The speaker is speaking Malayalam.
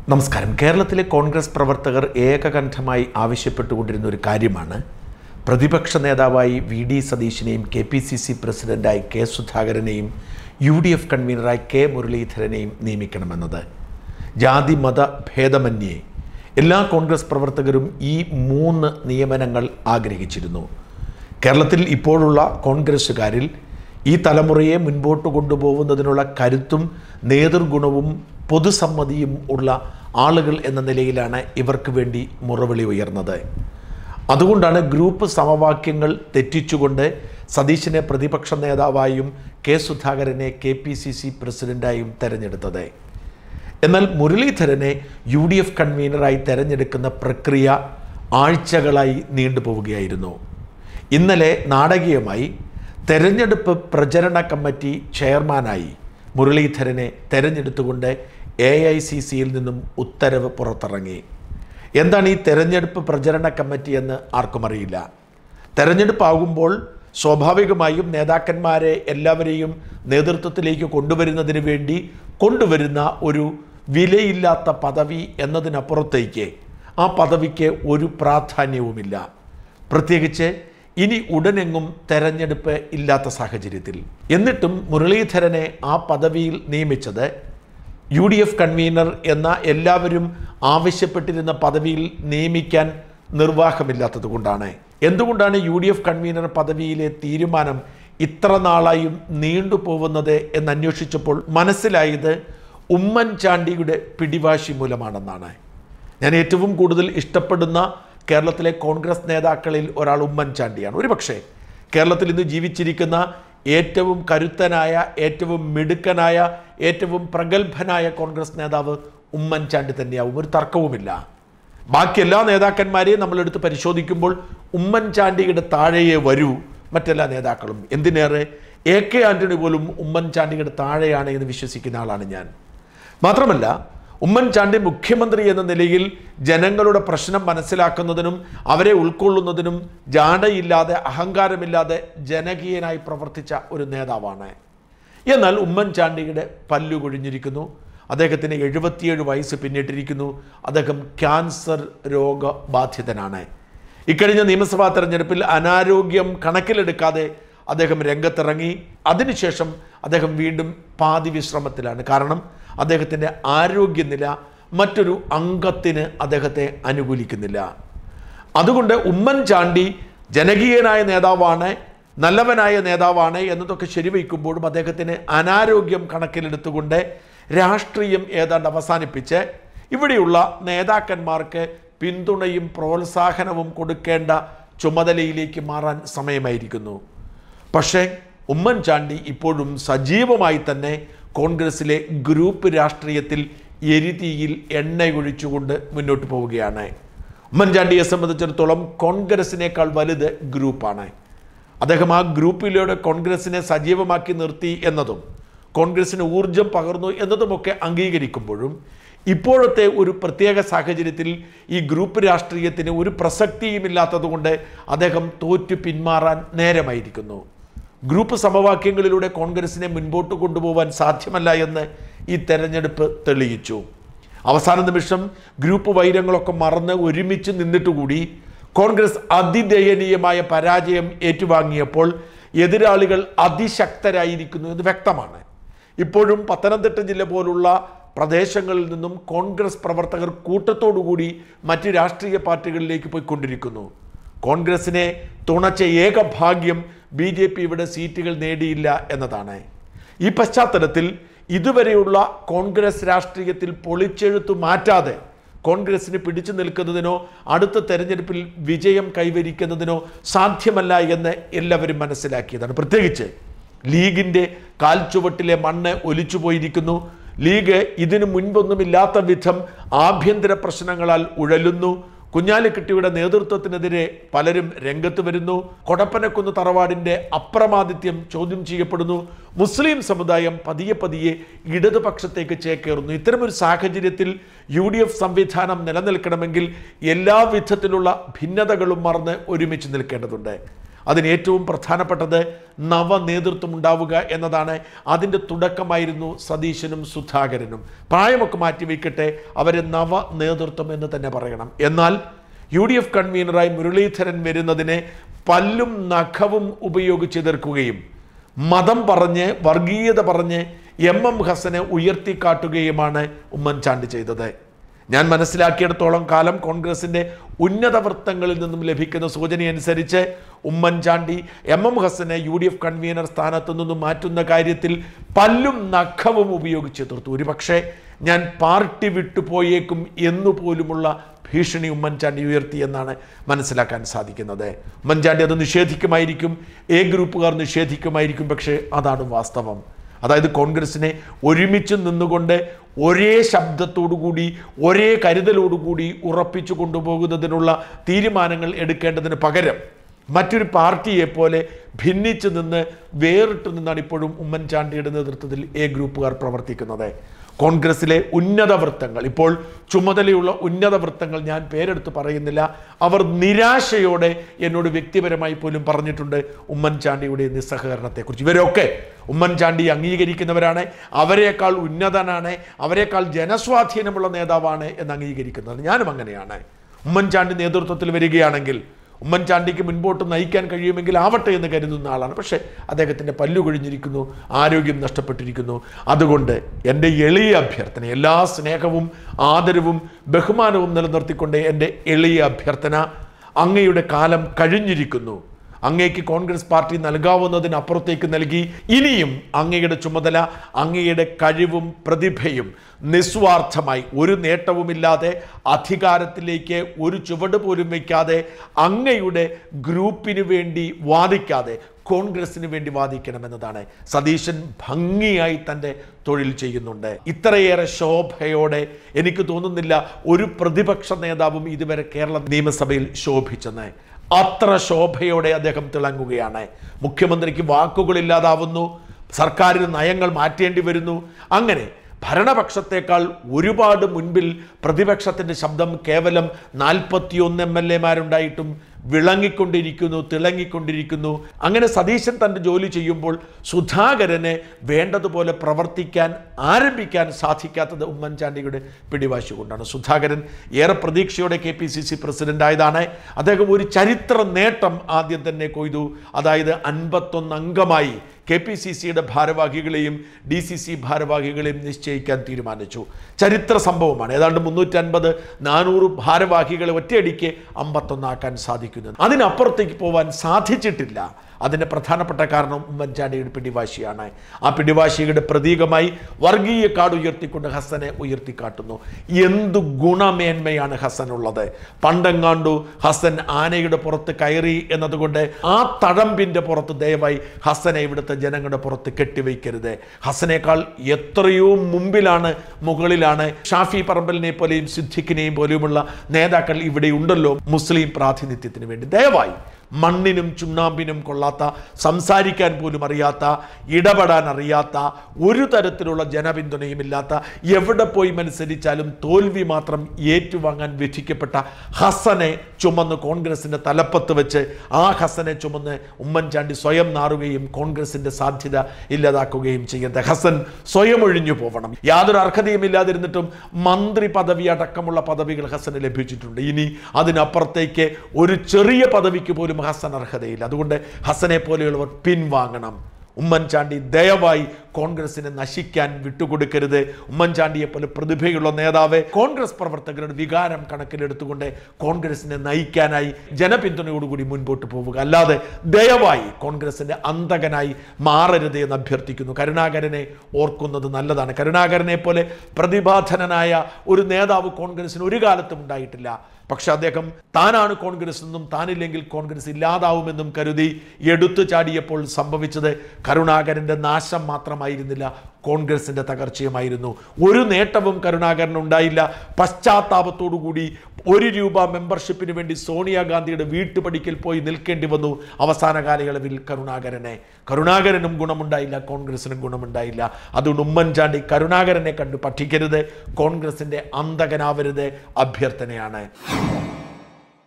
നമസ്കാരം കേരളത്തിലെ കോൺഗ്രസ് പ്രവർത്തകർ ഏകകണ്ഠമായി ആവശ്യപ്പെട്ടുകൊണ്ടിരുന്ന ഒരു കാര്യമാണ് പ്രതിപക്ഷ നേതാവായി വി ഡി സതീശിനെയും കെ പി സി സി പ്രസിഡന്റായി കെ സുധാകരനെയും യു ഡി എഫ് കൺവീനറായി കെ മുരളീധരനെയും നിയമിക്കണമെന്നത് ജാതി മത ഭേദമന്യേ എല്ലാ കോൺഗ്രസ് പ്രവർത്തകരും ഈ മൂന്ന് നിയമനങ്ങൾ ആഗ്രഹിച്ചിരുന്നു കേരളത്തിൽ ഇപ്പോഴുള്ള കോൺഗ്രസ്സുകാരിൽ ഈ തലമുറയെ മുൻപോട്ട് കൊണ്ടുപോകുന്നതിനുള്ള കരുത്തും നേതൃഗുണവും പൊതുസമ്മതിയും ഉള്ള ആളുകൾ എന്ന നിലയിലാണ് ഇവർക്ക് വേണ്ടി മുറവിളി ഉയർന്നത് അതുകൊണ്ടാണ് ഗ്രൂപ്പ് സമവാക്യങ്ങൾ തെറ്റിച്ചുകൊണ്ട് സതീശനെ പ്രതിപക്ഷ നേതാവായും കെ സുധാകരനെ കെ പി സി സി പ്രസിഡന്റായും തെരഞ്ഞെടുത്തത് എന്നാൽ മുരളീധരനെ യു ഡി എഫ് കൺവീനറായി തെരഞ്ഞെടുക്കുന്ന പ്രക്രിയ ആഴ്ചകളായി നീണ്ടുപോവുകയായിരുന്നു ഇന്നലെ നാടകീയമായി തെരഞ്ഞെടുപ്പ് പ്രചരണ കമ്മിറ്റി ചെയർമാനായി മുരളീധരനെ തെരഞ്ഞെടുത്തുകൊണ്ട് എ ഐ സി സിയിൽ നിന്നും ഉത്തരവ് പുറത്തിറങ്ങി എന്താണ് ഈ തെരഞ്ഞെടുപ്പ് പ്രചരണ കമ്മിറ്റി എന്ന് ആർക്കും അറിയില്ല തെരഞ്ഞെടുപ്പാകുമ്പോൾ സ്വാഭാവികമായും നേതാക്കന്മാരെ എല്ലാവരെയും നേതൃത്വത്തിലേക്ക് കൊണ്ടുവരുന്നതിന് വേണ്ടി കൊണ്ടുവരുന്ന ഒരു വിലയില്ലാത്ത പദവി എന്നതിനപ്പുറത്തേക്ക് ആ പദവിക്ക് ഒരു പ്രാധാന്യവുമില്ല പ്രത്യേകിച്ച് ഇനി ഉടനെങ്ങും തെരഞ്ഞെടുപ്പ് ഇല്ലാത്ത സാഹചര്യത്തിൽ എന്നിട്ടും മുരളീധരനെ ആ പദവിയിൽ നിയമിച്ചത് യു ഡി എഫ് കൺവീനർ എന്ന എല്ലാവരും ആവശ്യപ്പെട്ടിരുന്ന പദവിയിൽ നിയമിക്കാൻ നിർവാഹമില്ലാത്തത് കൊണ്ടാണ് എന്തുകൊണ്ടാണ് യു ഡി എഫ് കൺവീനർ പദവിയിലെ തീരുമാനം ഇത്ര നാളായും നീണ്ടുപോകുന്നത് എന്നന്വേഷിച്ചപ്പോൾ മനസ്സിലായത് ഉമ്മൻചാണ്ടിയുടെ പിടിവാശി മൂലമാണെന്നാണ് ഞാൻ ഏറ്റവും കൂടുതൽ ഇഷ്ടപ്പെടുന്ന കേരളത്തിലെ കോൺഗ്രസ് നേതാക്കളിൽ ഒരാൾ ഉമ്മൻചാണ്ടിയാണ് ഒരുപക്ഷെ കേരളത്തിൽ ഇന്ന് ജീവിച്ചിരിക്കുന്ന ഏറ്റവും കരുത്തനായ ഏറ്റവും മിടുക്കനായ ഏറ്റവും പ്രഗത്ഭനായ കോൺഗ്രസ് നേതാവ് ഉമ്മൻചാണ്ടി തന്നെയാവും ഒരു തർക്കവുമില്ല ബാക്കി എല്ലാ നേതാക്കന്മാരെയും നമ്മളെടുത്ത് പരിശോധിക്കുമ്പോൾ ഉമ്മൻചാണ്ടിയുടെ താഴെയേ വരൂ മറ്റെല്ലാ നേതാക്കളും എന്തിനേറെ എ കെ ആന്റണി പോലും ഉമ്മൻചാണ്ടിയുടെ താഴെയാണ് എന്ന് വിശ്വസിക്കുന്ന ആളാണ് ഞാൻ മാത്രമല്ല ഉമ്മൻചാണ്ടി മുഖ്യമന്ത്രി എന്ന നിലയിൽ ജനങ്ങളുടെ പ്രശ്നം മനസ്സിലാക്കുന്നതിനും അവരെ ഉൾക്കൊള്ളുന്നതിനും ജാടയില്ലാതെ അഹങ്കാരമില്ലാതെ ജനകീയനായി പ്രവർത്തിച്ച ഒരു നേതാവാണ് എന്നാൽ ഉമ്മൻചാണ്ടിയുടെ പല്ലു കൊഴിഞ്ഞിരിക്കുന്നു അദ്ദേഹത്തിന് എഴുപത്തിയേഴ് വയസ്സ് പിന്നിട്ടിരിക്കുന്നു അദ്ദേഹം ക്യാൻസർ രോഗബാധിതനാണ് ഇക്കഴിഞ്ഞ നിയമസഭാ തെരഞ്ഞെടുപ്പിൽ അനാരോഗ്യം കണക്കിലെടുക്കാതെ അദ്ദേഹം രംഗത്തിറങ്ങി അതിനുശേഷം അദ്ദേഹം വീണ്ടും പാതി വിശ്രമത്തിലാണ് കാരണം അദ്ദേഹത്തിൻ്റെ ആരോഗ്യനില മറ്റൊരു അംഗത്തിന് അദ്ദേഹത്തെ അനുകൂലിക്കുന്നില്ല അതുകൊണ്ട് ഉമ്മൻചാണ്ടി ജനകീയനായ നേതാവാണ് നല്ലവനായ നേതാവാണ് എന്നതൊക്കെ ശരിവയ്ക്കുമ്പോഴും അദ്ദേഹത്തിന് അനാരോഗ്യം കണക്കിലെടുത്തുകൊണ്ട് രാഷ്ട്രീയം ഏതാണ്ട് അവസാനിപ്പിച്ച് ഇവിടെയുള്ള നേതാക്കന്മാർക്ക് പിന്തുണയും പ്രോത്സാഹനവും കൊടുക്കേണ്ട ചുമതലയിലേക്ക് മാറാൻ സമയമായിരിക്കുന്നു പക്ഷേ ഉമ്മൻചാണ്ടി ഇപ്പോഴും സജീവമായി തന്നെ കോൺഗ്രസിലെ ഗ്രൂപ്പ് രാഷ്ട്രീയത്തിൽ എരിതീയിൽ എണ്ണയൊഴിച്ചുകൊണ്ട് മുന്നോട്ട് പോവുകയാണ് ഉമ്മൻചാണ്ടിയെ സംബന്ധിച്ചിടത്തോളം കോൺഗ്രസിനേക്കാൾ വലുത് ഗ്രൂപ്പാണ് അദ്ദേഹം ആ ഗ്രൂപ്പിലൂടെ കോൺഗ്രസിനെ സജീവമാക്കി നിർത്തി എന്നതും കോൺഗ്രസിന് ഊർജം പകർന്നു എന്നതുമൊക്കെ അംഗീകരിക്കുമ്പോഴും ഇപ്പോഴത്തെ ഒരു പ്രത്യേക സാഹചര്യത്തിൽ ഈ ഗ്രൂപ്പ് രാഷ്ട്രീയത്തിന് ഒരു പ്രസക്തിയുമില്ലാത്തതുകൊണ്ട് അദ്ദേഹം തോറ്റു പിന്മാറാൻ നേരമായിരിക്കുന്നു ഗ്രൂപ്പ് സമവാക്യങ്ങളിലൂടെ കോൺഗ്രസിനെ മുൻപോട്ട് കൊണ്ടുപോകാൻ സാധ്യമല്ല എന്ന് ഈ തെരഞ്ഞെടുപ്പ് തെളിയിച്ചു അവസാന നിമിഷം ഗ്രൂപ്പ് വൈരങ്ങളൊക്കെ മറന്ന് ഒരുമിച്ച് നിന്നിട്ടുകൂടി കോൺഗ്രസ് അതിദയനീയമായ പരാജയം ഏറ്റുവാങ്ങിയപ്പോൾ എതിരാളികൾ അതിശക്തരായിരിക്കുന്നു എന്ന് വ്യക്തമാണ് ഇപ്പോഴും പത്തനംതിട്ട ജില്ല പോലുള്ള പ്രദേശങ്ങളിൽ നിന്നും കോൺഗ്രസ് പ്രവർത്തകർ കൂട്ടത്തോടുകൂടി മറ്റ് രാഷ്ട്രീയ പാർട്ടികളിലേക്ക് പോയിക്കൊണ്ടിരിക്കുന്നു കോൺഗ്രസിനെ തുണച്ച ഏക ഭാഗ്യം ബി ജെ പി ഇവിടെ സീറ്റുകൾ നേടിയില്ല എന്നതാണ് ഈ പശ്ചാത്തലത്തിൽ ഇതുവരെയുള്ള കോൺഗ്രസ് രാഷ്ട്രീയത്തിൽ പൊളിച്ചെഴുത്തു മാറ്റാതെ കോൺഗ്രസിന് പിടിച്ചു നിൽക്കുന്നതിനോ അടുത്ത തെരഞ്ഞെടുപ്പിൽ വിജയം കൈവരിക്കുന്നതിനോ സാധ്യമല്ല എന്ന് എല്ലാവരും മനസ്സിലാക്കിയതാണ് പ്രത്യേകിച്ച് ലീഗിൻ്റെ കാൽച്ചുവട്ടിലെ മണ്ണ് ഒലിച്ചു പോയിരിക്കുന്നു ലീഗ് ഇതിനു മുൻപൊന്നുമില്ലാത്ത വിധം ആഭ്യന്തര പ്രശ്നങ്ങളാൽ ഉഴലുന്നു കുഞ്ഞാലിക്കുട്ടിയുടെ നേതൃത്വത്തിനെതിരെ പലരും രംഗത്ത് വരുന്നു കൊടപ്പനക്കുന്ന് തറവാടിൻ്റെ അപ്രമാദിത്യം ചോദ്യം ചെയ്യപ്പെടുന്നു മുസ്ലിം സമുദായം പതിയെ പതിയെ ഇടതുപക്ഷത്തേക്ക് ചേക്കേറുന്നു ഇത്തരമൊരു സാഹചര്യത്തിൽ യു ഡി എഫ് സംവിധാനം നിലനിൽക്കണമെങ്കിൽ എല്ലാ വിധത്തിലുള്ള ഭിന്നതകളും മറന്ന് ഒരുമിച്ച് നിൽക്കേണ്ടതുണ്ട് അതിന് ഏറ്റവും പ്രധാനപ്പെട്ടത് നവ നേതൃത്വം ഉണ്ടാവുക എന്നതാണ് അതിൻ്റെ തുടക്കമായിരുന്നു സതീശനും സുധാകരനും പ്രായമൊക്കെ മാറ്റിവെക്കട്ടെ അവരെ നവ നേതൃത്വം എന്ന് തന്നെ പറയണം എന്നാൽ യു ഡി എഫ് കൺവീനറായി മുരളീധരൻ വരുന്നതിനെ പല്ലും നഖവും ഉപയോഗിച്ച് എതിർക്കുകയും മതം പറഞ്ഞ് വർഗീയത പറഞ്ഞ് എം എം ഹസനെ ഉയർത്തിക്കാട്ടുകയുമാണ് ഉമ്മൻചാണ്ടി ചെയ്തത് ഞാൻ മനസ്സിലാക്കിയിടത്തോളം കാലം കോൺഗ്രസിന്റെ ഉന്നത വൃത്തങ്ങളിൽ നിന്നും ലഭിക്കുന്ന സൂചനയനുസരിച്ച് Oommen Chandy M M ഹസനെ U D F convener സ്ഥാനത്തു നിന്നും മാറ്റുന്ന കാര്യത്തിൽ പല്ലും നഖവും ഉപയോഗിച്ച് എതിർത്തു ഒരുപക്ഷെ ഞാൻ പാർട്ടി വിട്ടുപോയേക്കും എന്നു പോലുമുള്ള ഭീഷണി ഉമ്മൻചാണ്ടി ഉയർത്തി എന്നാണ് മനസ്സിലാക്കാൻ സാധിക്കുന്നത് ഉമ്മൻചാണ്ടി അത് നിഷേധിക്കുമായിരിക്കും എ ഗ്രൂപ്പുകാർ നിഷേധിക്കുമായിരിക്കും പക്ഷേ അതാണ് വാസ്തവം അതായത് കോൺഗ്രസിനെ ഒരുമിച്ച് നിന്നുകൊണ്ട് ഒരേ ശബ്ദത്തോടുകൂടി ഒരേ കരുതലോടുകൂടി ഉറപ്പിച്ചു കൊണ്ടുപോകുന്നതിനുള്ള തീരുമാനങ്ങൾ എടുക്കേണ്ടതിന് പകരം മറ്റൊരു പാർട്ടിയെ പോലെ ഭിന്നിച്ചു നിന്ന് വേറിട്ട് നിന്നാണ് ഇപ്പോഴും ഉമ്മൻചാണ്ടിയുടെ നേതൃത്വത്തിൽ എ ഗ്രൂപ്പുകാർ പ്രവർത്തിക്കുന്നത് കോൺഗ്രസിലെ ഉന്നത വൃത്തങ്ങൾ ഇപ്പോൾ ചുമതലയുള്ള ഉന്നത വൃത്തങ്ങൾ ഞാൻ പേരെടുത്ത് പറയുന്നില്ല അവർ നിരാശയോടെ എന്നോട് വ്യക്തിപരമായി പോലും പറഞ്ഞിട്ടുണ്ട് ഉമ്മൻചാണ്ടിയുടെ നിസ്സഹകരണത്തെക്കുറിച്ച് ഇവരൊക്കെ ഉമ്മൻചാണ്ടി അംഗീകരിക്കുന്നവരാണ് അവരെക്കാൾ ഉന്നതനാണ് അവരെക്കാൾ ജനസ്വാധീനമുള്ള നേതാവാണ് എന്ന് അംഗീകരിക്കുന്നത് ഞാനും അങ്ങനെയാണ് ഉമ്മൻചാണ്ടി നേതൃത്വത്തിൽ വരികയാണെങ്കിൽ ഉമ്മൻചാണ്ടിക്ക് മുൻപോട്ട് നയിക്കാൻ കഴിയുമെങ്കിൽ ആവട്ടെ എന്ന് കരുതുന്ന ആളാണ് പക്ഷേ അദ്ദേഹത്തിൻ്റെ പല്ലു കൊഴിഞ്ഞിരിക്കുന്നു ആരോഗ്യം നഷ്ടപ്പെട്ടിരിക്കുന്നു അതുകൊണ്ട് എൻ്റെ എളിയ അഭ്യർത്ഥന എല്ലാ സ്നേഹവും ആദരവും ബഹുമാനവും നിലനിർത്തിക്കൊണ്ട് എൻ്റെ എളിയ അഭ്യർത്ഥന അങ്ങയുടെ കാലം കഴിഞ്ഞിരിക്കുന്നു അങ്ങേക്ക് കോൺഗ്രസ് പാർട്ടി നൽകാവുന്നതിനപ്പുറത്തേക്ക് നൽകി ഇനിയും അങ്ങയുടെ ചുമതല അങ്ങയുടെ കഴിവും പ്രതിഭയും നിസ്വാർത്ഥമായി ഒരു നേട്ടവുമില്ലാതെ അധികാരത്തിലേക്ക് ഒരു ചുവട് പോലും വയ്ക്കാതെ അങ്ങയുടെ ഗ്രൂപ്പിന് വേണ്ടി വാദിക്കാതെ കോൺഗ്രസിന് വേണ്ടി വാദിക്കണമെന്നതാണ് സതീശൻ ഭംഗിയായി തൻ്റെ തൊഴിൽ ചെയ്യുന്നുണ്ട് ഇത്രയേറെ ശോഭയോടെ എനിക്ക് തോന്നുന്നില്ല ഒരു പ്രതിപക്ഷ നേതാവും ഇതുവരെ കേരള നിയമസഭയിൽ ശോഭിച്ചെന്ന് അത്ര ശോഭയോടെ അദ്ദേഹം തിളങ്ങുകയാണ് മുഖ്യമന്ത്രിക്ക് വാക്കുകളില്ലാതാവുന്നു സർക്കാരിന് നയങ്ങൾ മാറ്റേണ്ടി വരുന്നു അങ്ങനെ ഭരണപക്ഷത്തേക്കാൾ ഒരുപാട് മുൻപിൽ പ്രതിപക്ഷത്തിൻ്റെ ശബ്ദം കേവലം നാൽപ്പത്തിയൊന്ന് എം എൽ എമാരുണ്ടായിട്ടും വിളങ്ങിക്കൊണ്ടിരിക്കുന്നു തിളങ്ങിക്കൊണ്ടിരിക്കുന്നു അങ്ങനെ സതീശൻ തൻ്റെ ജോലി ചെയ്യുമ്പോൾ സുധാകരനെ വേണ്ടതുപോലെ പ്രവർത്തിക്കാൻ ആരംഭിക്കാൻ സാധിക്കാത്തത് ഉമ്മൻചാണ്ടിയുടെ പിടിവാശി കൊണ്ടാണ് സുധാകരൻ ഏറെ പ്രതീക്ഷയോടെ K P C C president ആയതാണ് അദ്ദേഹം ഒരു ചരിത്ര നേട്ടം ആദ്യം തന്നെ കൊയ്തു അതായത് അൻപത്തൊന്ന് അംഗമായി കെ പി സി സിയുടെ ഭാരവാഹികളെയും ഡി സി സി ഭാരവാഹികളെയും നിശ്ചയിക്കാൻ തീരുമാനിച്ചു ചരിത്ര സംഭവമാണ് ഏതാണ്ട് മുന്നൂറ്റൻപത് നാനൂറ് ഭാരവാഹികളെ ഒറ്റയടിക്ക് അമ്പത്തൊന്നാക്കാൻ സാധിക്കുന്നു അതിനപ്പുറത്തേക്ക് പോവാൻ സാധിച്ചിട്ടില്ല അതിൻ്റെ പ്രധാനപ്പെട്ട കാരണം ഉമ്മൻചാണ്ടിയുടെ പിടിവാശിയാണ് ആ പിടിവാശിയുടെ പ്രതീകമായി വർഗീയ കാർഡ് ഉയർത്തിക്കൊണ്ട് ഹസനെ ഉയർത്തിക്കാട്ടുന്നു എന്തു ഗുണമേന്മയാണ് ഹസനുള്ളത് പണ്ടെങ്ങാണ്ടു ഹസൻ ആനയുടെ പുറത്ത് കയറി എന്നതുകൊണ്ട് ആ തഴമ്പിൻ്റെ പുറത്ത് ദയവായി ഹസനെ ഇവിടുത്തെ ജനങ്ങളുടെ പുറത്ത് കെട്ടിവയ്ക്കരുത് ഹസനേക്കാൾ എത്രയോ മുമ്പിലാണ് മുകളിലാണ് ഷാഫി പറമ്പലിനെ പോലെയും സിദ്ദിഖിനെയും പോലെയുമുള്ള നേതാക്കൾ ഇവിടെ ഉണ്ടല്ലോ മുസ്ലിം പ്രാതിനിധ്യത്തിന് വേണ്ടി ദയവായി മണ്ണിനും ചുണ്ണാമ്പിനും കൊള്ളാത്ത സംസാരിക്കാൻ പോലും അറിയാത്ത ഇടപെടാൻ അറിയാത്ത ഒരു തരത്തിലുള്ള ജനപിന്തുണയുമില്ലാത്ത എവിടെ പോയി മത്സരിച്ചാലും തോൽവി മാത്രം ഏറ്റുവാങ്ങാൻ വിധിക്കപ്പെട്ട ഹസനെ ചുമന്ന് കോൺഗ്രസിൻ്റെ തലപ്പത്ത് വെച്ച് ആ ഹസനെ ചുമന്ന് ഉമ്മൻചാണ്ടി സ്വയം നാറുകയും കോൺഗ്രസിൻ്റെ സാധ്യത ഇല്ലാതാക്കുകയും ചെയ്യുന്നത് ഹസൻ സ്വയം ഒഴിഞ്ഞു പോകണം യാതൊരു അർഹതയുമില്ലാതിരുന്നിട്ടും മന്ത്രി പദവി അടക്കമുള്ള പദവികൾ ഹസന് ലഭിച്ചിട്ടുണ്ട് ഇനി അതിനപ്പുറത്തേക്ക് ഒരു ചെറിയ പദവിക്ക് പോലും ഹസൻ അർഹതയില്ല അതുകൊണ്ട് ഹസനെ പോലെയുള്ളവർ പിൻവാങ്ങണം ഉമ്മൻചാണ്ടി ദയവായി കോൺഗ്രസിനെ നശിക്കാൻ വിട്ടുകൊടുക്കരുത് ഉമ്മൻചാണ്ടിയെ പോലെ പ്രതിഭയുള്ള നേതാവ് കോൺഗ്രസ് പ്രവർത്തകരുടെ വികാരം കണക്കിലെടുത്തുകൊണ്ട് കോൺഗ്രസിനെ നയിക്കാനായി ജനപിന്തുണയോടുകൂടി മുൻപോട്ട് പോവുക അല്ലാതെ ദയവായി കോൺഗ്രസിന്റെ അന്തകനായി മാറരുത് എന്ന് അഭ്യർത്ഥിക്കുന്നു കരുണാകരനെ ഓർക്കുന്നത് നല്ലതാണ് കരുണാകരനെ പോലെ പ്രതിഭാധനനായ ഒരു നേതാവ് കോൺഗ്രസിന് ഒരു കാലത്തും ഉണ്ടായിട്ടില്ല പക്ഷെ അദ്ദേഹം താനാണ് കോൺഗ്രസ് എന്നും താനില്ലെങ്കിൽ കോൺഗ്രസ് ഇല്ലാതാവുമെന്നും കരുതി എടുത്തു ചാടിയപ്പോൾ സംഭവിച്ചത് കരുണാകരന്റെ നാശം മാത്രമായിരുന്നില്ല കോൺഗ്രസിന്റെ തകർച്ചയുമായിരുന്നു ഒരു നേട്ടവും കരുണാകരൻ ഉണ്ടായില്ല പശ്ചാത്താപത്തോടുകൂടി ഒരു രൂപ മെമ്പർഷിപ്പിന് വേണ്ടി സോണിയാഗാന്ധിയുടെ വീട്ടുപടിക്കൽ പോയി നിൽക്കേണ്ടി വന്നു അവസാന കാലയളവിൽ കരുണാകരനെ കരുണാകരനും ഗുണമുണ്ടായില്ല കോൺഗ്രസിനും ഗുണമുണ്ടായില്ല അതുകൊണ്ട് ഉമ്മൻചാണ്ടി കരുണാകരനെ കണ്ട് പഠിക്കരുത് കോൺഗ്രസിന്റെ അന്തകനാവരുത് അഭ്യർത്ഥനയാണ്